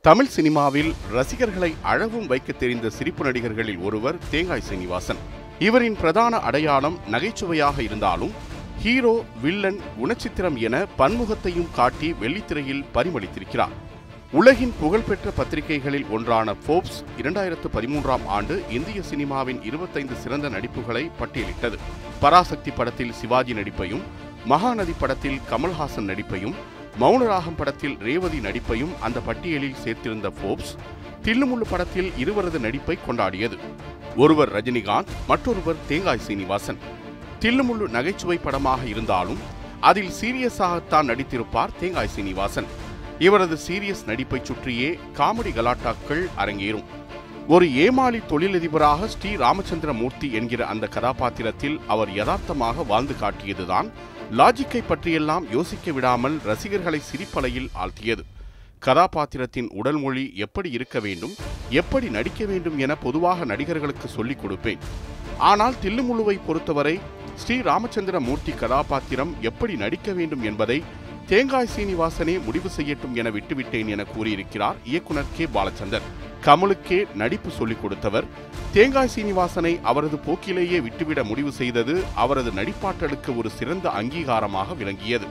தமிழ் சினிமாவில் ரசிகர்களை அழவும் வைக்க தெரிந்த சிரிப்பு நடிகர்களில் ஒருவர் தேங்காய் சீனிவாசன் இவரின் பிரதான அடையாளம் நகைச்சுவையாக இருந்தாலும் ஹீரோ வில்லன் குணச்சித்திரம் என பன்முகத்தையும் காட்டி வெள்ளித்திரையில் பரிமளித்திருக்கிறார் உலகின் புகழ்பெற்ற பத்திரிகைகளில் ஒன்றான ஃபோர்ப்ஸ் இரண்டாயிரத்து பதிமூன்றாம் ஆண்டு இந்திய சினிமாவின் இருபத்தைந்து சிறந்த நடிப்புகளை பட்டியலிட்டது பராசக்தி படத்தில் சிவாஜி நடிப்பையும் மகாநதி படத்தில் கமல்ஹாசன் நடிப்பையும் மௌனராகம் படத்தில் ரேவதி நடிப்பையும் அந்த பட்டியலில் சேர்த்திருந்த ஃபோர்ப்ஸ் தில்லுமுள்ளு படத்தில் இருவரது நடிப்பை கொண்டாடியது ஒருவர் ரஜினிகாந்த் மற்றொருவர் தேங்காய் சீனிவாசன் தில்லுமுள்ளு நகைச்சுவை படமாக இருந்தாலும் அதில் சீரியஸாகத்தான் நடித்திருப்பார் தேங்காய் சீனிவாசன் இவரது சீரியஸ் நடிப்பை சுற்றியே காமெடி கலாட்டாக்கள் அரங்கேறும் ஒரு ஏமாளி தொழிலதிபராக ஸ்ரீ ராமச்சந்திர மூர்த்தி என்கிற அந்த கதாபாத்திரத்தில் அவர் யதார்த்தமாக வாழ்ந்து காட்டியதுதான் லாஜிக்கை பற்றியெல்லாம் யோசிக்க விடாமல் ரசிகர்களை சிரிப்பலையில் ஆழ்த்தியது கதாபாத்திரத்தின் உடல் மொழி எப்படி இருக்க வேண்டும் எப்படி நடிக்க வேண்டும் என பொதுவாக நடிகர்களுக்கு சொல்லிக் கொடுப்பேன் ஆனால் தில்லுமுழுவை பொறுத்தவரை ஸ்ரீ ராமச்சந்திர மூர்த்தி கதாபாத்திரம் எப்படி நடிக்க வேண்டும் என்பதை தேங்காய் சீனிவாசனே முடிவு செய்யட்டும் என விட்டுவிட்டேன் என கூறியிருக்கிறார் இயக்குனர் கே பாலச்சந்தர் கமலுக்கே நடிப்பு சொல்லிக் கொடுத்தவர் தேங்காய் சீனிவாசனை அவரது போக்கிலேயே விட்டுவிட முடிவு செய்தது அவரது நடிப்பாற்றலுக்கு ஒரு சிறந்த அங்கீகாரமாக விளங்கியது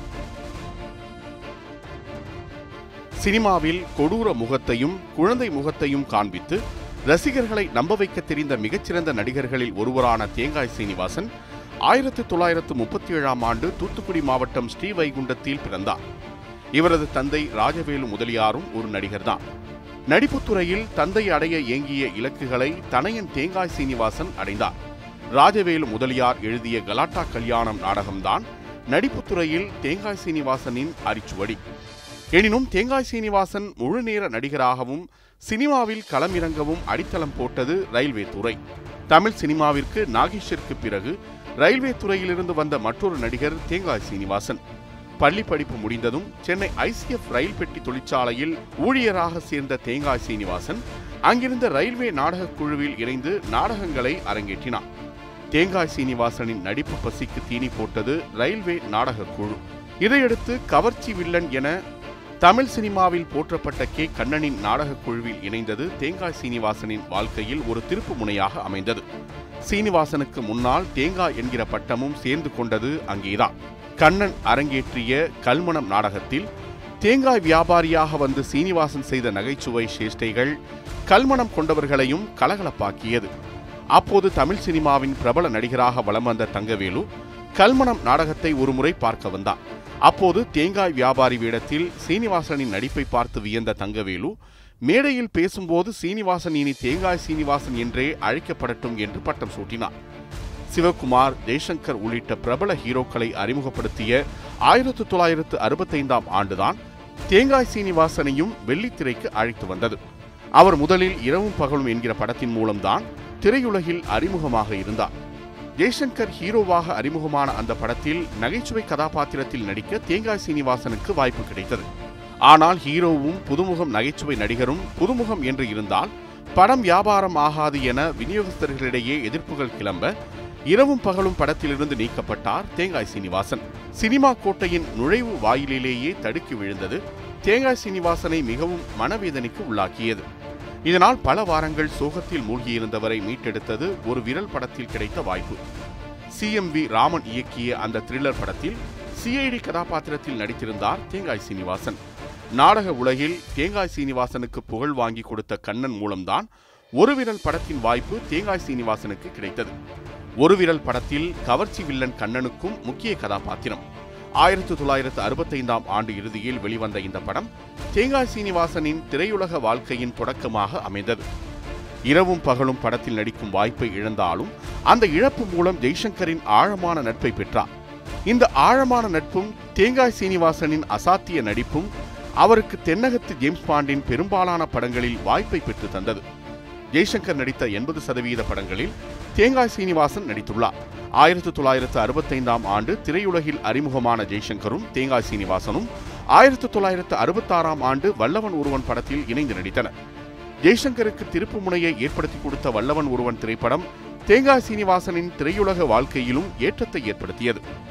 சினிமாவில் கொடூர முகத்தையும் குழந்தை முகத்தையும் காண்பித்து ரசிகர்களை நம்ப வைக்க தெரிந்த மிகச்சிறந்த நடிகர்களில் ஒருவரான தேங்காய் சீனிவாசன் ஆயிரத்தி தொள்ளாயிரத்து முப்பத்தி ஏழாம் ஆண்டு தூத்துக்குடி மாவட்டம் ஸ்ரீவைகுண்டத்தில் பிறந்தார் இவரது தந்தை ராஜவேலு முதலியாரும் ஒரு நடிகர்தான் நடிப்புத் துறையில் தந்தை அடைய ஏங்கிய இலக்குகளை தனையன் தேங்காய் சீனிவாசன் அடைந்தார் ராஜவேலு முதலியார் எழுதிய கலாட்டா கல்யாணம் நாடகம்தான் நடிப்புத் துறையில் தேங்காய் சீனிவாசனின் அரிச்சுவடி எனினும் தேங்காய் சீனிவாசன் முழுநேர நடிகராகவும் சினிமாவில் களமிறங்கவும் அடித்தளம் போட்டது ரயில்வே துறை தமிழ் சினிமாவிற்கு நாகேஷிற்கு பிறகு ரயில்வே துறையிலிருந்து வந்த மற்றொரு நடிகர் தேங்காய் சீனிவாசன் பள்ளி படிப்பு முடிந்ததும் சென்னை ஐசிஎஃப் ரயில் பெட்டி தொழிற்சாலையில் ஊழியராக சேர்ந்த தேங்காய் சீனிவாசன் அங்கிருந்த ரயில்வே நாடகக் குழுவில் இணைந்து நாடகங்களை அரங்கேற்றினார் தேங்காய் சீனிவாசனின் நடிப்பு பசிக்கு தீனி போட்டது ரயில்வே நாடகக் குழு இதையடுத்து கவர்ச்சி வில்லன் என தமிழ் சினிமாவில் போற்றப்பட்ட கே கண்ணனின் நாடகக் குழுவில் இணைந்தது தேங்காய் சீனிவாசனின் வாழ்க்கையில் ஒரு திருப்பு முனையாக அமைந்தது சீனிவாசனுக்கு முன்னால் தேங்காய் என்கிற பட்டமும் சேர்ந்து கொண்டது அங்கேதான் கண்ணன் அரங்கேற்றிய கல்மணம் நாடகத்தில் தேங்காய் வியாபாரியாக வந்து சீனிவாசன் செய்த நகைச்சுவை சேஷ்டைகள் கல்மணம் கொண்டவர்களையும் கலகலப்பாக்கியது அப்போது தமிழ் சினிமாவின் பிரபல நடிகராக வலம் வந்த தங்கவேலு கல்மணம் நாடகத்தை ஒருமுறை பார்க்க வந்தார் அப்போது தேங்காய் வியாபாரி வேடத்தில் சீனிவாசனின் நடிப்பை பார்த்து வியந்த தங்கவேலு மேடையில் பேசும்போது சீனிவாசன் இனி தேங்காய் சீனிவாசன் என்றே அழைக்கப்படட்டும் என்று பட்டம் சூட்டினார் சிவகுமார் ஜெய்சங்கர் உள்ளிட்ட பிரபல ஹீரோக்களை அறிமுகப்படுத்திய ஆயிரத்து தொள்ளாயிரத்து அறுபத்தைந்தாம் ஆண்டுதான் தேங்காய் சீனிவாசனையும் வெள்ளித்திரைக்கு அழைத்து வந்தது அவர் முதலில் இரவும் பகலும் என்கிற படத்தின் மூலம்தான் திரையுலகில் அறிமுகமாக இருந்தார் ஜெய்சங்கர் ஹீரோவாக அறிமுகமான அந்த படத்தில் நகைச்சுவை கதாபாத்திரத்தில் நடிக்க தேங்காய் சீனிவாசனுக்கு வாய்ப்பு கிடைத்தது ஆனால் ஹீரோவும் புதுமுகம் நகைச்சுவை நடிகரும் புதுமுகம் என்று இருந்தால் படம் வியாபாரம் ஆகாது என விநியோகஸ்தர்களிடையே எதிர்ப்புகள் கிளம்ப இரவும் பகலும் படத்திலிருந்து நீக்கப்பட்டார் தேங்காய் சீனிவாசன் சினிமா கோட்டையின் நுழைவு வாயிலிலேயே தடுக்கி விழுந்தது தேங்காய் சீனிவாசனை மிகவும் மனவேதனைக்கு உள்ளாக்கியது இதனால் பல வாரங்கள் சோகத்தில் மூழ்கியிருந்தவரை மீட்டெடுத்தது ஒரு விரல் படத்தில் கிடைத்த வாய்ப்பு சிஎம்வி ராமன் இயக்கிய அந்த த்ரில்லர் படத்தில் சிஐடி கதாபாத்திரத்தில் நடித்திருந்தார் தேங்காய் சீனிவாசன் நாடக உலகில் தேங்காய் சீனிவாசனுக்கு புகழ் வாங்கி கொடுத்த கண்ணன் மூலம்தான் ஒரு விரல் படத்தின் வாய்ப்பு தேங்காய் சீனிவாசனுக்கு கிடைத்தது ஒரு விரல் படத்தில் கவர்ச்சி வில்லன் கண்ணனுக்கும் முக்கிய கதாபாத்திரம் ஆயிரத்தி தொள்ளாயிரத்து அறுபத்தைந்தாம் ஆண்டு இறுதியில் வெளிவந்த இந்த படம் தேங்காய் சீனிவாசனின் திரையுலக வாழ்க்கையின் தொடக்கமாக அமைந்தது இரவும் பகலும் படத்தில் நடிக்கும் வாய்ப்பை இழந்தாலும் அந்த இழப்பு மூலம் ஜெய்சங்கரின் ஆழமான நட்பை பெற்றார் இந்த ஆழமான நட்பும் தேங்காய் சீனிவாசனின் அசாத்திய நடிப்பும் அவருக்கு தென்னகத்து ஜேம்ஸ் பாண்டின் பெரும்பாலான படங்களில் வாய்ப்பை பெற்று தந்தது ஜெய்சங்கர் நடித்த எண்பது சதவீத படங்களில் தேங்காய் சீனிவாசன் நடித்துள்ளார் ஆயிரத்தி தொள்ளாயிரத்து அறுபத்தைந்தாம் ஆண்டு திரையுலகில் அறிமுகமான ஜெய்சங்கரும் தேங்காய் சீனிவாசனும் ஆயிரத்தி தொள்ளாயிரத்து அறுபத்தாறாம் ஆண்டு வல்லவன் ஒருவன் படத்தில் இணைந்து நடித்தனர் ஜெய்சங்கருக்கு திருப்பு முனையை ஏற்படுத்தி கொடுத்த வல்லவன் ஒருவன் திரைப்படம் தேங்காய் சீனிவாசனின் திரையுலக வாழ்க்கையிலும் ஏற்றத்தை ஏற்படுத்தியது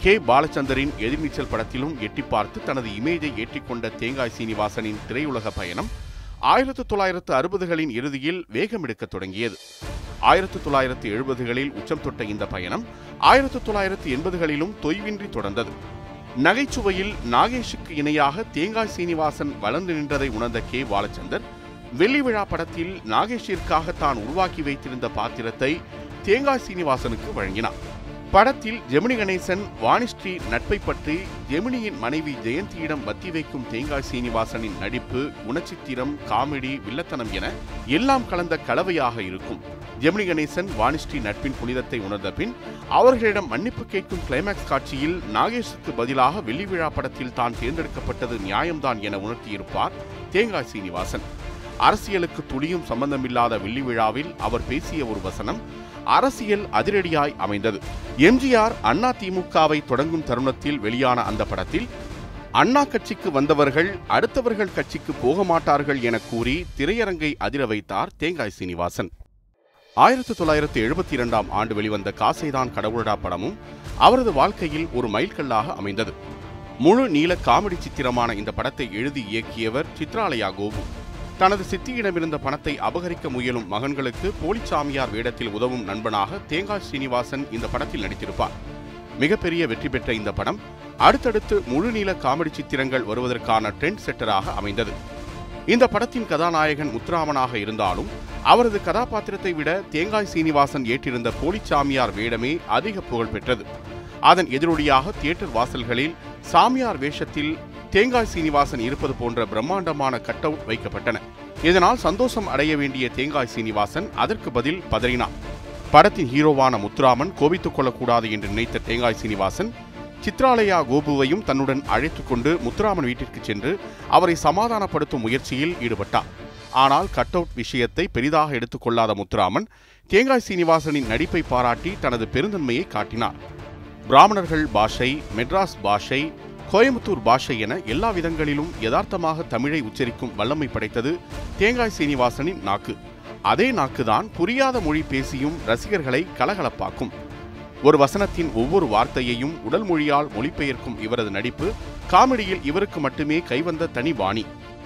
கே பாலச்சந்தரின் எதிர்நீச்சல் படத்திலும் எட்டி பார்த்து தனது இமேஜை ஏற்றிக்கொண்ட தேங்காய் சீனிவாசனின் திரையுலக பயணம் ஆயிரத்து தொள்ளாயிரத்து அறுபதுகளின் இறுதியில் வேகமெடுக்கத் தொடங்கியது ஆயிரத்து தொள்ளாயிரத்து எழுபதுகளில் உச்சம் தொட்ட இந்த பயணம் ஆயிரத்து தொள்ளாயிரத்து எண்பதுகளிலும் தொய்வின்றி தொடர்ந்தது நகைச்சுவையில் நாகேஷுக்கு இணையாக தேங்காய் சீனிவாசன் வளர்ந்து நின்றதை உணர்ந்த கே பாலச்சந்தர் வெள்ளி விழா படத்தில் நாகேஷிற்காக தான் உருவாக்கி வைத்திருந்த பாத்திரத்தை தேங்காய் சீனிவாசனுக்கு வழங்கினார் படத்தில் ஜெமினி கணேசன் வாணிஸ்ரீ நட்பை பற்றி ஜெமினியின் மனைவி ஜெயந்தியிடம் வத்தி வைக்கும் தேங்காய் சீனிவாசனின் நடிப்பு குணச்சித்திரம் காமெடி வில்லத்தனம் என எல்லாம் கலந்த கலவையாக இருக்கும் ஜெமினி கணேசன் வாணிஸ்ரீ நட்பின் புனிதத்தை உணர்ந்த பின் அவர்களிடம் மன்னிப்பு கேட்கும் கிளைமேக்ஸ் காட்சியில் நாகேஷுக்கு பதிலாக வெள்ளி விழா படத்தில் தான் தேர்ந்தெடுக்கப்பட்டது நியாயம்தான் என உணர்த்தியிருப்பார் தேங்காய் சீனிவாசன் அரசியலுக்கு துளியும் சம்பந்தமில்லாத வெள்ளி விழாவில் அவர் பேசிய ஒரு வசனம் அரசியல் அதிரடியாய் அமைந்தது எம்ஜிஆர் அண்ணா திமுகவை தொடங்கும் தருணத்தில் வெளியான அந்த படத்தில் அண்ணா கட்சிக்கு வந்தவர்கள் அடுத்தவர்கள் கட்சிக்கு போக மாட்டார்கள் என கூறி திரையரங்கை அதிர வைத்தார் தேங்காய் சீனிவாசன் ஆயிரத்தி தொள்ளாயிரத்தி எழுபத்தி இரண்டாம் ஆண்டு வெளிவந்த காசைதான் கடவுளடா படமும் அவரது வாழ்க்கையில் ஒரு மைல்கல்லாக அமைந்தது முழு நீள காமெடி சித்திரமான இந்த படத்தை எழுதி இயக்கியவர் சித்ராலயா கோபு தனது சித்தியிடமிருந்த பணத்தை அபகரிக்க முயலும் மகன்களுக்கு போலிச்சாமியார் வேடத்தில் உதவும் நண்பனாக தேங்காய் சீனிவாசன் இந்த படத்தில் நடித்திருப்பார் மிகப்பெரிய வெற்றி பெற்ற இந்த படம் அடுத்தடுத்து முழுநீள காமெடி சித்திரங்கள் வருவதற்கான ட்ரெண்ட் செட்டராக அமைந்தது இந்த படத்தின் கதாநாயகன் முத்துராமனாக இருந்தாலும் அவரது கதாபாத்திரத்தை விட தேங்காய் சீனிவாசன் ஏற்றிருந்த போலிச்சாமியார் வேடமே அதிக புகழ் பெற்றது அதன் எதிரொலியாக தியேட்டர் வாசல்களில் சாமியார் வேஷத்தில் தேங்காய் சீனிவாசன் இருப்பது போன்ற பிரம்மாண்டமான கட் அவுட் வைக்கப்பட்டன இதனால் சந்தோஷம் அடைய வேண்டிய தேங்காய் சீனிவாசன் அதற்கு பதில் பதறினார் படத்தின் ஹீரோவான முத்துராமன் கோபித்துக் கொள்ளக்கூடாது என்று நினைத்த தேங்காய் சீனிவாசன் சித்ராலயா கோபுவையும் தன்னுடன் அழைத்துக் கொண்டு முத்துராமன் வீட்டிற்கு சென்று அவரை சமாதானப்படுத்தும் முயற்சியில் ஈடுபட்டார் ஆனால் கட் அவுட் விஷயத்தை பெரிதாக எடுத்துக்கொள்ளாத முத்துராமன் தேங்காய் சீனிவாசனின் நடிப்பை பாராட்டி தனது பெருந்தன்மையை காட்டினார் பிராமணர்கள் பாஷை மெட்ராஸ் பாஷை கோயம்புத்தூர் பாஷை என எல்லா விதங்களிலும் யதார்த்தமாக தமிழை உச்சரிக்கும் வல்லமை படைத்தது தேங்காய் சீனிவாசனின் நாக்கு அதே நாக்குதான் புரியாத மொழி பேசியும் ரசிகர்களை கலகலப்பாக்கும் ஒரு வசனத்தின் ஒவ்வொரு வார்த்தையையும் உடல் மொழியால் மொழிபெயர்க்கும் இவரது நடிப்பு காமெடியில் இவருக்கு மட்டுமே கைவந்த தனி பாணி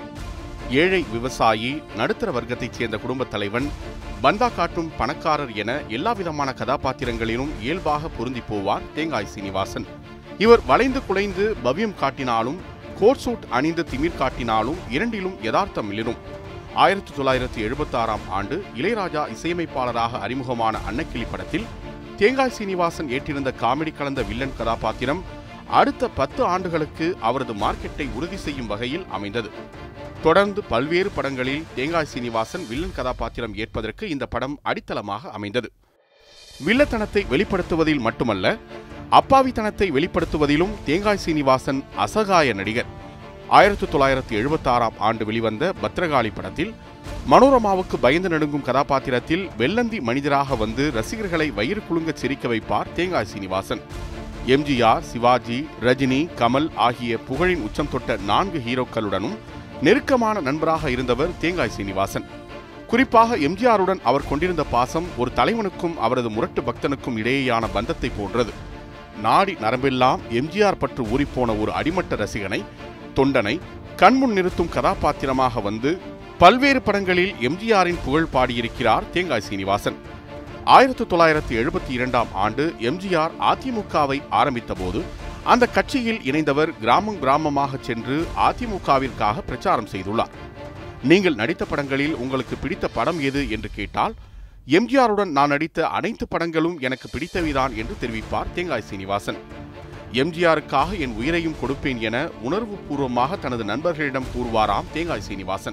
ஏழை விவசாயி நடுத்தர வர்க்கத்தைச் சேர்ந்த குடும்பத் தலைவன் பந்தா காட்டும் பணக்காரர் என எல்லா விதமான கதாபாத்திரங்களிலும் இயல்பாக பொருந்தி போவார் தேங்காய் சீனிவாசன் இவர் வளைந்து குலைந்து பவ்யம் காட்டினாலும் கோட் சூட் அணிந்து திமிர் காட்டினாலும் இரண்டிலும் யதார்த்தம் மிளிரும் ஆயிரத்தி தொள்ளாயிரத்தி எழுபத்தி ஆறாம் ஆண்டு இளையராஜா இசையமைப்பாளராக அறிமுகமான அன்னக்கிளி படத்தில் தேங்காய் சீனிவாசன் ஏற்றிருந்த காமெடி கலந்த வில்லன் கதாபாத்திரம் அடுத்த பத்து ஆண்டுகளுக்கு அவரது மார்க்கெட்டை உறுதி செய்யும் வகையில் அமைந்தது தொடர்ந்து பல்வேறு படங்களில் தேங்காய் சீனிவாசன் வில்லன் கதாபாத்திரம் ஏற்பதற்கு இந்த படம் அடித்தளமாக அமைந்தது வில்லத்தனத்தை வெளிப்படுத்துவதில் மட்டுமல்ல அப்பாவித்தனத்தை வெளிப்படுத்துவதிலும் தேங்காய் சீனிவாசன் அசகாய நடிகர் ஆயிரத்தி தொள்ளாயிரத்தி எழுபத்தாறாம் ஆண்டு வெளிவந்த பத்ரகாளி படத்தில் மனோரமாவுக்கு பயந்து நடுங்கும் கதாபாத்திரத்தில் வெள்ளந்தி மனிதராக வந்து ரசிகர்களை வயிறு குலுங்க சிரிக்க வைப்பார் தேங்காய் சீனிவாசன் எம்ஜிஆர் சிவாஜி ரஜினி கமல் ஆகிய புகழின் உச்சம் தொட்ட நான்கு ஹீரோக்களுடனும் நெருக்கமான நண்பராக இருந்தவர் தேங்காய் சீனிவாசன் குறிப்பாக எம்ஜிஆருடன் அவர் கொண்டிருந்த பாசம் ஒரு தலைவனுக்கும் அவரது முரட்டு பக்தனுக்கும் இடையேயான பந்தத்தை போன்றது நாடி நரம்பெல்லாம் எம்ஜிஆர் பற்று ஊறிப்போன ஒரு அடிமட்ட ரசிகனை தொண்டனை கண்முன் நிறுத்தும் கதாபாத்திரமாக வந்து பல்வேறு படங்களில் எம்ஜிஆரின் புகழ் பாடியிருக்கிறார் தேங்காய் சீனிவாசன் ஆயிரத்தி தொள்ளாயிரத்தி எழுபத்தி இரண்டாம் ஆண்டு எம்ஜிஆர் அதிமுகவை ஆரம்பித்த போது அந்த கட்சியில் இணைந்தவர் கிராமம் கிராமமாக சென்று அதிமுகவிற்காக பிரச்சாரம் செய்துள்ளார் நீங்கள் நடித்த படங்களில் உங்களுக்கு பிடித்த படம் எது என்று கேட்டால் எம்ஜிஆருடன் நான் நடித்த அனைத்து படங்களும் எனக்கு பிடித்தவைதான் என்று தெரிவிப்பார் தேங்காய் சீனிவாசன் எம்ஜிஆருக்காக என் உயிரையும் கொடுப்பேன் என உணர்வுபூர்வமாக தனது நண்பர்களிடம் கூறுவாராம் தேங்காய் சீனிவாசன்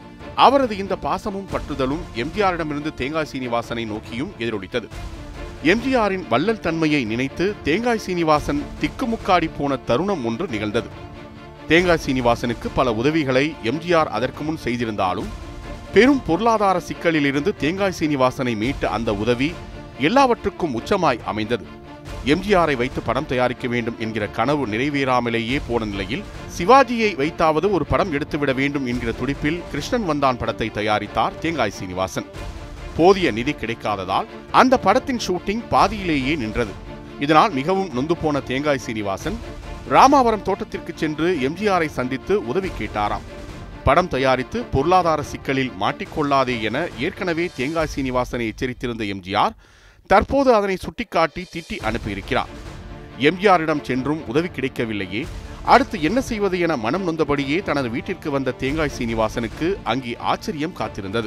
அவரது இந்த பாசமும் பற்றுதலும் எம்ஜிஆரிடமிருந்து தேங்காய் சீனிவாசனை நோக்கியும் எதிரொலித்தது எம்ஜிஆரின் வள்ளல் தன்மையை நினைத்து தேங்காய் சீனிவாசன் திக்குமுக்காடி போன தருணம் ஒன்று நிகழ்ந்தது தேங்காய் சீனிவாசனுக்கு பல உதவிகளை எம்ஜிஆர் அதற்கு முன் செய்திருந்தாலும் பெரும் பொருளாதார சிக்கலிலிருந்து தேங்காய் சீனிவாசனை மீட்ட அந்த உதவி எல்லாவற்றுக்கும் உச்சமாய் அமைந்தது எம்ஜிஆரை வைத்து படம் தயாரிக்க வேண்டும் என்கிற கனவு நிறைவேறாமலேயே போன நிலையில் சிவாஜியை வைத்தாவது ஒரு படம் எடுத்துவிட வேண்டும் என்கிற துடிப்பில் கிருஷ்ணன் வந்தான் படத்தை தயாரித்தார் தேங்காய் சீனிவாசன் போதிய நிதி கிடைக்காததால் அந்த படத்தின் ஷூட்டிங் பாதியிலேயே நின்றது இதனால் மிகவும் நொந்து போன தேங்காய் சீனிவாசன் ராமாவரம் தோட்டத்திற்கு சென்று எம்ஜிஆரை சந்தித்து உதவி கேட்டாராம் படம் தயாரித்து பொருளாதார சிக்கலில் மாட்டிக்கொள்ளாதே என ஏற்கனவே தேங்காய் சீனிவாசனை எச்சரித்திருந்த எம்ஜிஆர் தற்போது அதனை சுட்டிக்காட்டி திட்டி அனுப்பியிருக்கிறார் எம்ஜிஆரிடம் சென்றும் உதவி கிடைக்கவில்லையே அடுத்து என்ன செய்வது என மனம் நொந்தபடியே தனது வீட்டிற்கு வந்த தேங்காய் சீனிவாசனுக்கு அங்கே ஆச்சரியம் காத்திருந்தது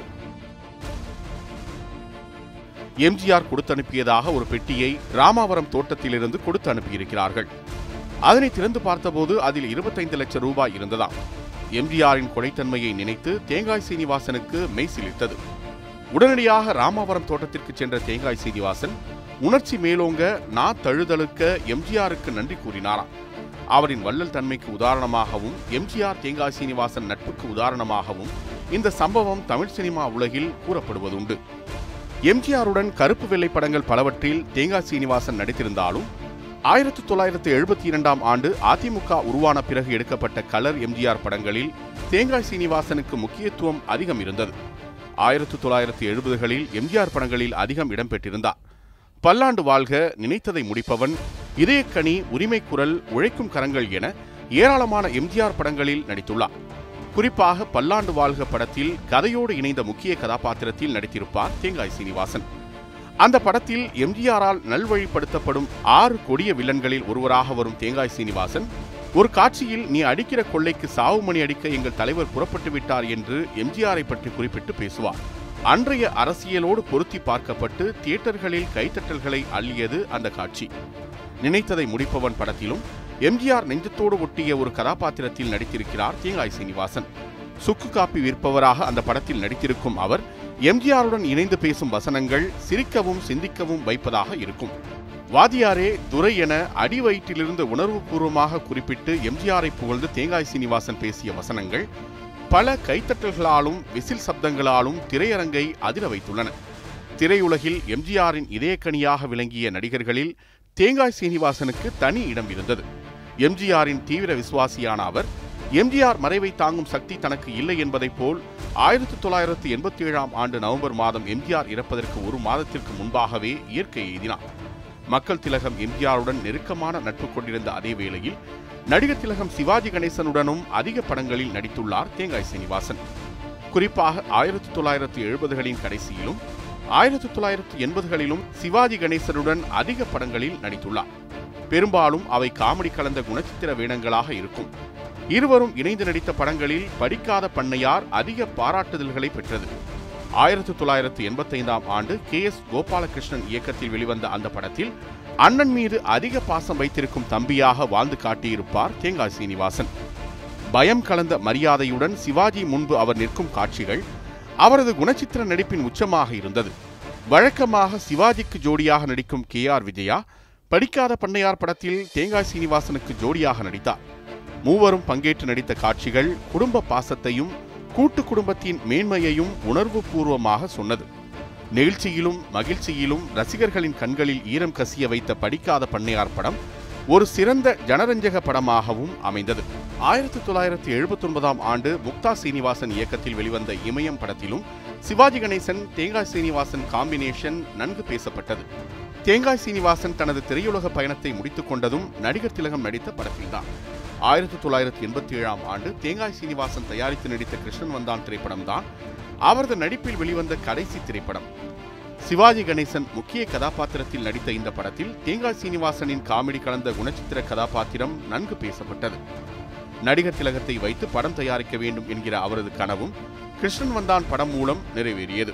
எம்ஜிஆர் கொடுத்து அனுப்பியதாக ஒரு பெட்டியை ராமாவரம் தோட்டத்திலிருந்து கொடுத்து அனுப்பியிருக்கிறார்கள் அதனை திறந்து பார்த்தபோது அதில் இருபத்தைந்து லட்சம் ரூபாய் இருந்ததாம் எம்ஜிஆரின் கொடைத்தன்மையை நினைத்து தேங்காய் சீனிவாசனுக்கு மெய் சிலிர்த்தது உடனடியாக ராமாவரம் தோட்டத்திற்கு சென்ற தேங்காய் சீனிவாசன் உணர்ச்சி மேலோங்க நா தழுதழுக்க எம்ஜிஆருக்கு நன்றி கூறினாராம் அவரின் வள்ளல் தன்மைக்கு உதாரணமாகவும் எம்ஜிஆர் தேங்காய் சீனிவாசன் நட்புக்கு உதாரணமாகவும் இந்த சம்பவம் தமிழ் சினிமா உலகில் கூறப்படுவதுண்டு எம்ஜிஆருடன் கருப்பு வெள்ளை படங்கள் பலவற்றில் தேங்காய் சீனிவாசன் நடித்திருந்தாலும் ஆயிரத்தி தொள்ளாயிரத்தி எழுபத்தி இரண்டாம் ஆண்டு அதிமுக உருவான பிறகு எடுக்கப்பட்ட கலர் எம்ஜிஆர் படங்களில் தேங்காய் சீனிவாசனுக்கு முக்கியத்துவம் அதிகம் இருந்தது ஆயிரத்தி தொள்ளாயிரத்தி எழுபதுகளில் எம்ஜிஆர் படங்களில் அதிகம் இடம்பெற்றிருந்தார் பல்லாண்டு வாழ்க நினைத்ததை முடிப்பவன் இதயக்கனி உரிமை குரல் உழைக்கும் கரங்கள் என ஏராளமான எம்ஜிஆர் படங்களில் நடித்துள்ளார் குறிப்பாக பல்லாண்டு வாழ்க படத்தில் கதையோடு இணைந்த முக்கிய கதாபாத்திரத்தில் நடித்திருப்பார் தேங்காய் சீனிவாசன் அந்த படத்தில் எம்ஜிஆரால் நல்வழிப்படுத்தப்படும் ஆறு கொடிய வில்லன்களில் ஒருவராக வரும் தேங்காய் சீனிவாசன் ஒரு காட்சியில் நீ அடிக்கிற கொள்ளைக்கு சாவு மணி அடிக்க எங்கள் தலைவர் புறப்பட்டு விட்டார் என்று எம்ஜிஆரை பற்றி குறிப்பிட்டு பேசுவார் அன்றைய அரசியலோடு பொருத்தி பார்க்கப்பட்டு தியேட்டர்களில் கைத்தட்டல்களை அள்ளியது அந்த காட்சி நினைத்ததை முடிப்பவன் படத்திலும் எம்ஜிஆர் நெஞ்சத்தோடு ஒட்டிய ஒரு கதாபாத்திரத்தில் நடித்திருக்கிறார் தேங்காய் சீனிவாசன் சுக்கு காப்பி விற்பவராக அந்த படத்தில் நடித்திருக்கும் அவர் எம்ஜிஆருடன் இணைந்து பேசும் வசனங்கள் சிரிக்கவும் சிந்திக்கவும் வைப்பதாக இருக்கும் வாதியாரே துரை என அடி வயிற்றிலிருந்து உணர்வுபூர்வமாக குறிப்பிட்டு எம்ஜிஆரை புகழ்ந்து தேங்காய் சீனிவாசன் பேசிய வசனங்கள் பல கைத்தட்டல்களாலும் விசில் சப்தங்களாலும் திரையரங்கை அதிர வைத்துள்ளன திரையுலகில் எம்ஜிஆரின் இதயக்கனியாக விளங்கிய நடிகர்களில் தேங்காய் சீனிவாசனுக்கு தனி இடம் இருந்தது எம்ஜிஆரின் தீவிர விசுவாசியான அவர் எம்ஜிஆர் மறைவை தாங்கும் சக்தி தனக்கு இல்லை என்பதைப் போல் ஆயிரத்தி தொள்ளாயிரத்தி எண்பத்தி ஏழாம் ஆண்டு நவம்பர் மாதம் எம்ஜிஆர் இறப்பதற்கு ஒரு மாதத்திற்கு முன்பாகவே இயற்கை எய்தினார் மக்கள் திலகம் எம்ஜிஆருடன் நெருக்கமான நட்பு கொண்டிருந்த அதே வேளையில் நடிகர் திலகம் சிவாஜி கணேசனுடனும் அதிக படங்களில் நடித்துள்ளார் தேங்காய் சீனிவாசன் குறிப்பாக ஆயிரத்தி தொள்ளாயிரத்தி எழுபதுகளின் கடைசியிலும் ஆயிரத்தி தொள்ளாயிரத்தி எண்பதுகளிலும் சிவாஜி கணேசனுடன் அதிக படங்களில் நடித்துள்ளார் பெரும்பாலும் அவை காமெடி கலந்த குணச்சித்திர வேடங்களாக இருக்கும் இருவரும் இணைந்து நடித்த படங்களில் படிக்காத பண்ணையார் அதிக பாராட்டுதல்களை பெற்றது ஆயிரத்தி தொள்ளாயிரத்தி எண்பத்தைந்தாம் ஆண்டு கே எஸ் கோபாலகிருஷ்ணன் இயக்கத்தில் வெளிவந்த அந்த படத்தில் அண்ணன் மீது அதிக பாசம் வைத்திருக்கும் தம்பியாக வாழ்ந்து காட்டியிருப்பார் தேங்காய் சீனிவாசன் பயம் கலந்த மரியாதையுடன் சிவாஜி முன்பு அவர் நிற்கும் காட்சிகள் அவரது குணச்சித்திர நடிப்பின் உச்சமாக இருந்தது வழக்கமாக சிவாஜிக்கு ஜோடியாக நடிக்கும் கே ஆர் விஜயா படிக்காத பண்ணையார் படத்தில் தேங்காய் சீனிவாசனுக்கு ஜோடியாக நடித்தார் மூவரும் பங்கேற்று நடித்த காட்சிகள் குடும்ப பாசத்தையும் கூட்டு குடும்பத்தின் மேன்மையையும் உணர்வு பூர்வமாக சொன்னது நெகிழ்ச்சியிலும் மகிழ்ச்சியிலும் ரசிகர்களின் கண்களில் ஈரம் கசிய வைத்த படிக்காத பண்ணையார் படம் ஒரு சிறந்த ஜனரஞ்சக படமாகவும் அமைந்தது ஆயிரத்தி தொள்ளாயிரத்தி எழுபத்தி ஒன்பதாம் ஆண்டு முக்தா சீனிவாசன் இயக்கத்தில் வெளிவந்த இமயம் படத்திலும் சிவாஜி கணேசன் தேங்காய் சீனிவாசன் காம்பினேஷன் நன்கு பேசப்பட்டது தேங்காய் சீனிவாசன் தனது திரையுலக பயணத்தை முடித்துக் கொண்டதும் நடிகர் திலகம் நடித்த படத்தில்தான் ஆயிரத்தி தொள்ளாயிரத்தி எண்பத்தி ஏழாம் ஆண்டு தேங்காய் சீனிவாசன் தயாரித்து நடித்த கிருஷ்ணன் வந்தான் திரைப்படம்தான் அவரது நடிப்பில் வெளிவந்த கடைசி திரைப்படம் சிவாஜி கணேசன் முக்கிய கதாபாத்திரத்தில் நடித்த இந்த படத்தில் தேங்காய் சீனிவாசனின் காமெடி கலந்த குணச்சித்திர கதாபாத்திரம் நன்கு பேசப்பட்டது நடிகர் திலகத்தை வைத்து படம் தயாரிக்க வேண்டும் என்கிற அவரது கனவும் கிருஷ்ணன் வந்தான் படம் மூலம் நிறைவேறியது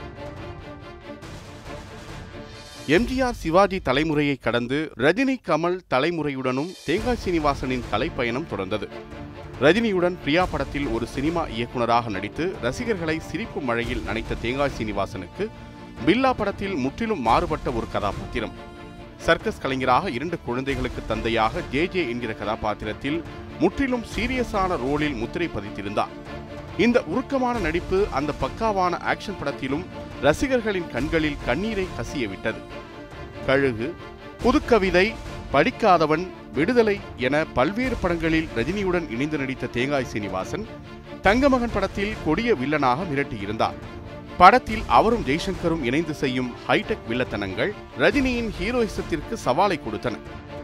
எம்ஜிஆர் சிவாஜி தலைமுறையை கடந்து ரஜினி கமல் தலைமுறையுடனும் தேங்காய் சீனிவாசனின் கலைப்பயணம் தொடர்ந்தது ரஜினியுடன் பிரியா படத்தில் ஒரு சினிமா இயக்குனராக நடித்து ரசிகர்களை சிரிப்பு மழையில் நனைத்த தேங்காய் சீனிவாசனுக்கு பில்லா படத்தில் முற்றிலும் மாறுபட்ட ஒரு கதாபாத்திரம் சர்க்கஸ் கலைஞராக இரண்டு குழந்தைகளுக்கு தந்தையாக ஜே ஜே என்கிற கதாபாத்திரத்தில் முற்றிலும் சீரியஸான ரோலில் முத்திரை பதித்திருந்தார் இந்த உருக்கமான நடிப்பு அந்த பக்காவான ஆக்ஷன் படத்திலும் ரசிகர்களின் கண்களில் கண்ணீரை கசிய விட்டது கழுகு புதுக்கவிதை படிக்காதவன் விடுதலை என பல்வேறு படங்களில் ரஜினியுடன் இணைந்து நடித்த தேங்காய் சீனிவாசன் தங்கமகன் படத்தில் கொடிய வில்லனாக மிரட்டியிருந்தார் படத்தில் அவரும் ஜெய்சங்கரும் இணைந்து செய்யும் ஹைடெக் வில்லத்தனங்கள் ரஜினியின் ஹீரோயிசத்திற்கு சவாலை கொடுத்தன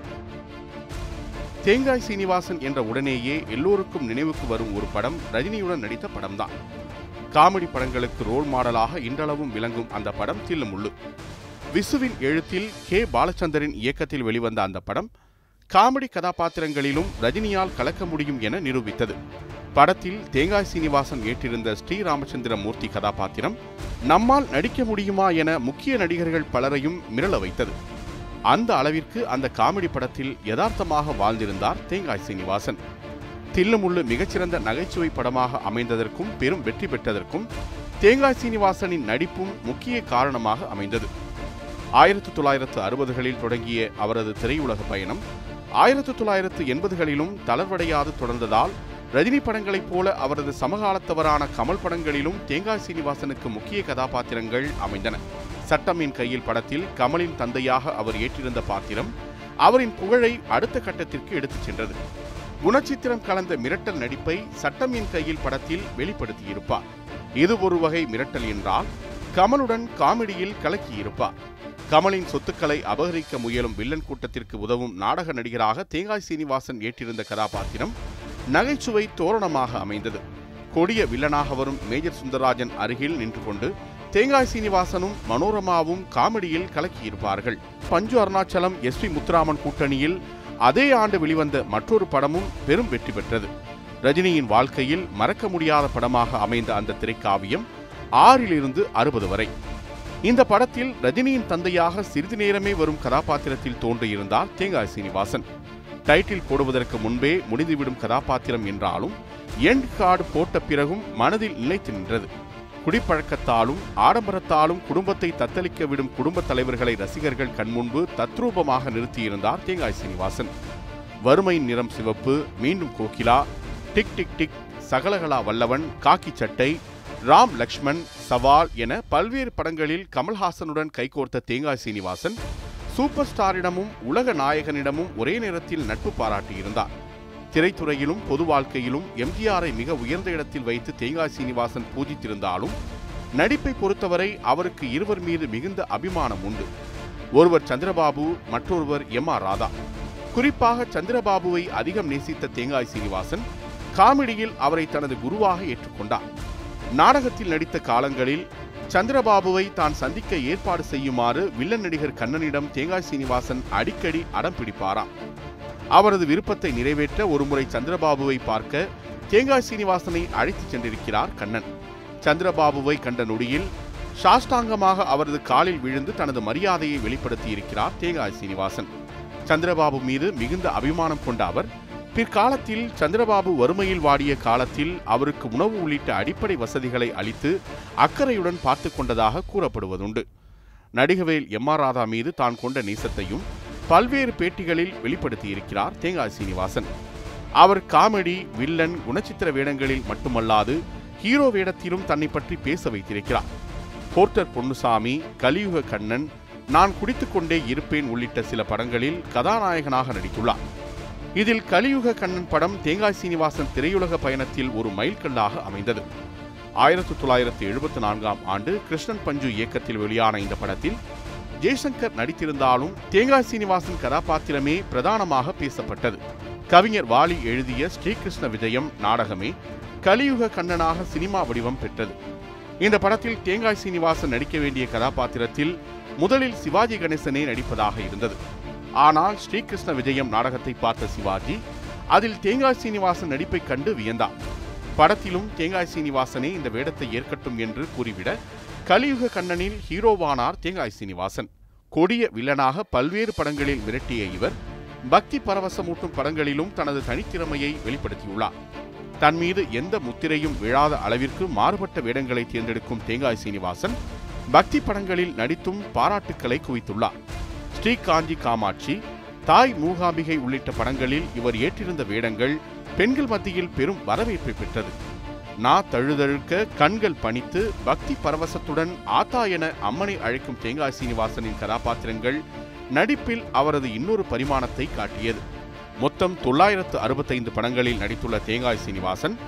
தேங்காய் சீனிவாசன் என்ற உடனேயே எல்லோருக்கும் நினைவுக்கு வரும் ஒரு படம் ரஜினியுடன் நடித்த படம்தான் காமெடி படங்களுக்கு ரோல் மாடலாக இன்றளவும் விளங்கும் அந்த படம் தில்லுமுள்ளு விசுவின் எழுத்தில் கே பாலச்சந்தரின் இயக்கத்தில் வெளிவந்த அந்த படம் காமெடி கதாபாத்திரங்களிலும் ரஜினியால் கலக்க முடியும் என நிரூபித்தது படத்தில் தேங்காய் சீனிவாசன் ஏற்றிருந்த ஸ்ரீராமச்சந்திர மூர்த்தி கதாபாத்திரம் நம்மால் நடிக்க முடியுமா என முக்கிய நடிகர்கள் பலரையும் மிரள வைத்தது அந்த அளவிற்கு அந்த காமெடி படத்தில் யதார்த்தமாக வாழ்ந்திருந்தார் தேங்காய் சீனிவாசன் தில்லுமுள்ளு மிகச்சிறந்த நகைச்சுவை படமாக அமைந்ததற்கும் பெரும் வெற்றி பெற்றதற்கும் தேங்காய் சீனிவாசனின் நடிப்பும் முக்கிய காரணமாக அமைந்தது ஆயிரத்து தொள்ளாயிரத்து அறுபதுகளில் தொடங்கிய அவரது திரையுலக பயணம் ஆயிரத்து தொள்ளாயிரத்து எண்பதுகளிலும் தளர்வடையாது தொடர்ந்ததால் ரஜினி படங்களைப் போல அவரது சமகாலத்தவரான கமல் படங்களிலும் தேங்காய் சீனிவாசனுக்கு முக்கிய கதாபாத்திரங்கள் அமைந்தன சட்டமின் கையில் படத்தில் கமலின் தந்தையாக அவர் ஏற்றிருந்த பாத்திரம் அவரின் புகழை அடுத்த கட்டத்திற்கு எடுத்துச் சென்றது குணச்சித்திரம் கலந்த மிரட்டல் நடிப்பை சட்டமின் கையில் படத்தில் வெளிப்படுத்தியிருப்பார் இது ஒரு வகை மிரட்டல் என்றால் கமலுடன் காமெடியில் கலக்கியிருப்பார் கமலின் சொத்துக்களை அபகரிக்க முயலும் வில்லன் கூட்டத்திற்கு உதவும் நாடக நடிகராக தேங்காய் சீனிவாசன் ஏற்றிருந்த கதாபாத்திரம் நகைச்சுவை தோரணமாக அமைந்தது கொடிய வில்லனாக வரும் மேஜர் சுந்தரராஜன் அருகில் நின்று கொண்டு தேங்காய் சீனிவாசனும் மனோரமாவும் காமெடியில் கலக்கியிருப்பார்கள் பஞ்சு அருணாச்சலம் எஸ் பி முத்துராமன் கூட்டணியில் அதே ஆண்டு வெளிவந்த மற்றொரு படமும் பெரும் வெற்றி பெற்றது ரஜினியின் வாழ்க்கையில் மறக்க முடியாத படமாக அமைந்த அந்த திரைக்காவியம் ஆறிலிருந்து அறுபது வரை இந்த படத்தில் ரஜினியின் தந்தையாக சிறிது நேரமே வரும் கதாபாத்திரத்தில் தோன்றியிருந்தார் தேங்காய் சீனிவாசன் டைட்டில் போடுவதற்கு முன்பே முடிந்துவிடும் கதாபாத்திரம் என்றாலும் எண்ட் கார்டு போட்ட பிறகும் மனதில் நிலைத்து நின்றது குடிப்பழக்கத்தாலும் ஆடம்பரத்தாலும் குடும்பத்தை தத்தளிக்க விடும் குடும்பத் தலைவர்களை ரசிகர்கள் கண்முன்பு தத்ரூபமாக நிறுத்தியிருந்தார் தேங்காய் சீனிவாசன் வறுமையின் நிறம் சிவப்பு மீண்டும் கோகிலா டிக் டிக் டிக் சகலகலா வல்லவன் காக்கி சட்டை ராம் லக்ஷ்மண் சவால் என பல்வேறு படங்களில் கமல்ஹாசனுடன் கைகோர்த்த தேங்காய் சீனிவாசன் சூப்பர் ஸ்டாரிடமும் உலக நாயகனிடமும் ஒரே நேரத்தில் நட்பு பாராட்டியிருந்தார் திரைத்துறையிலும் பொது வாழ்க்கையிலும் எம்ஜிஆரை மிக உயர்ந்த இடத்தில் வைத்து தேங்காய் சீனிவாசன் பூஜித்திருந்தாலும் நடிப்பை பொறுத்தவரை அவருக்கு இருவர் மீது மிகுந்த அபிமானம் உண்டு ஒருவர் சந்திரபாபு மற்றொருவர் எம் ஆர் ராதா குறிப்பாக சந்திரபாபுவை அதிகம் நேசித்த தேங்காய் சீனிவாசன் காமெடியில் அவரை தனது குருவாக ஏற்றுக்கொண்டார் நாடகத்தில் நடித்த காலங்களில் சந்திரபாபுவை தான் சந்திக்க ஏற்பாடு செய்யுமாறு வில்லன் நடிகர் கண்ணனிடம் தேங்காய் சீனிவாசன் அடிக்கடி அடம் பிடிப்பாராம் அவரது விருப்பத்தை நிறைவேற்ற ஒருமுறை சந்திரபாபுவை பார்க்க தேங்காய் சீனிவாசனை அழைத்துச் சென்றிருக்கிறார் கண்ணன் சந்திரபாபுவை கண்ட நொடியில் சாஷ்டாங்கமாக அவரது காலில் விழுந்து தனது மரியாதையை வெளிப்படுத்தியிருக்கிறார் தேங்காய் சீனிவாசன் சந்திரபாபு மீது மிகுந்த அபிமானம் கொண்ட அவர் பிற்காலத்தில் சந்திரபாபு வறுமையில் வாடிய காலத்தில் அவருக்கு உணவு உள்ளிட்ட அடிப்படை வசதிகளை அளித்து அக்கறையுடன் பார்த்து கொண்டதாக கூறப்படுவதுண்டு நடிகவேல் எம் ஆர் ராதா மீது தான் கொண்ட நேசத்தையும் பல்வேறு பேட்டிகளில் வெளிப்படுத்தியிருக்கிறார் தேங்காய் சீனிவாசன் அவர் காமெடி வில்லன் குணச்சித்திர வேடங்களில் மட்டுமல்லாது ஹீரோ வேடத்திலும் தன்னை பற்றி பேச வைத்திருக்கிறார் போர்ட்டர் பொன்னுசாமி கலியுக கண்ணன் நான் குடித்துக்கொண்டே இருப்பேன் உள்ளிட்ட சில படங்களில் கதாநாயகனாக நடித்துள்ளார் இதில் கலியுக கண்ணன் படம் தேங்காய் சீனிவாசன் திரையுலக பயணத்தில் ஒரு மைல்கல்லாக அமைந்தது ஆயிரத்தி தொள்ளாயிரத்தி எழுபத்தி நான்காம் ஆண்டு கிருஷ்ணன் பஞ்சு இயக்கத்தில் வெளியான இந்த படத்தில் ஜெய்சங்கர் நடித்திருந்தாலும் தேங்காய் சீனிவாசன் கதாபாத்திரமே பிரதானமாக பேசப்பட்டது கவிஞர் வாலி எழுதிய ஸ்ரீகிருஷ்ண விஜயம் நாடகமே கலியுக கண்ணனாக சினிமா வடிவம் பெற்றது இந்த படத்தில் தேங்காய் சீனிவாசன் நடிக்க வேண்டிய கதாபாத்திரத்தில் முதலில் சிவாஜி கணேசனே நடிப்பதாக இருந்தது ஆனால் ஸ்ரீகிருஷ்ண விஜயம் நாடகத்தை பார்த்த சிவாஜி அதில் தேங்காய் சீனிவாசன் நடிப்பை கண்டு வியந்தார் படத்திலும் தேங்காய் சீனிவாசனே இந்த வேடத்தை ஏற்கட்டும் என்று கூறிவிட கலியுக கண்ணனில் ஹீரோவானார் தேங்காய் சீனிவாசன் கொடிய வில்லனாக பல்வேறு படங்களில் மிரட்டிய இவர் பக்தி பரவசமூட்டும் படங்களிலும் தனது தனித்திறமையை வெளிப்படுத்தியுள்ளார் தன் மீது எந்த முத்திரையும் விழாத அளவிற்கு மாறுபட்ட வேடங்களை தேர்ந்தெடுக்கும் தேங்காய் சீனிவாசன் பக்தி படங்களில் நடித்தும் பாராட்டுக்களை குவித்துள்ளார் ஸ்ரீகாஞ்சி காமாட்சி தாய் மூகாம்பிகை உள்ளிட்ட படங்களில் இவர் ஏற்றிருந்த வேடங்கள் பெண்கள் மத்தியில் பெரும் வரவேற்பை பெற்றது நா தழுதழுக்க கண்கள் பணித்து பக்தி பரவசத்துடன் ஆத்தா என அம்மனை அழைக்கும் தேங்காய் சீனிவாசனின் கதாபாத்திரங்கள் நடிப்பில் அவரது இன்னொரு பரிமாணத்தை காட்டியது மொத்தம் தொள்ளாயிரத்து அறுபத்தைந்து படங்களில் நடித்துள்ள தேங்காய் சீனிவாசன்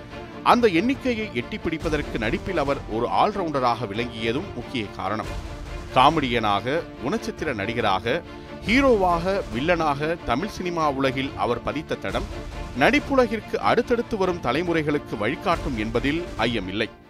அந்த எண்ணிக்கையை எட்டி பிடிப்பதற்கு நடிப்பில் அவர் ஒரு ஆல்ரவுண்டராக விளங்கியதும் முக்கிய காரணம் காமெடியனாக குணச்சித்திர நடிகராக ஹீரோவாக வில்லனாக தமிழ் சினிமா உலகில் அவர் பதித்த தடம் நடிப்புலகிற்கு அடுத்தடுத்து வரும் தலைமுறைகளுக்கு வழிகாட்டும் என்பதில் ஐயமில்லை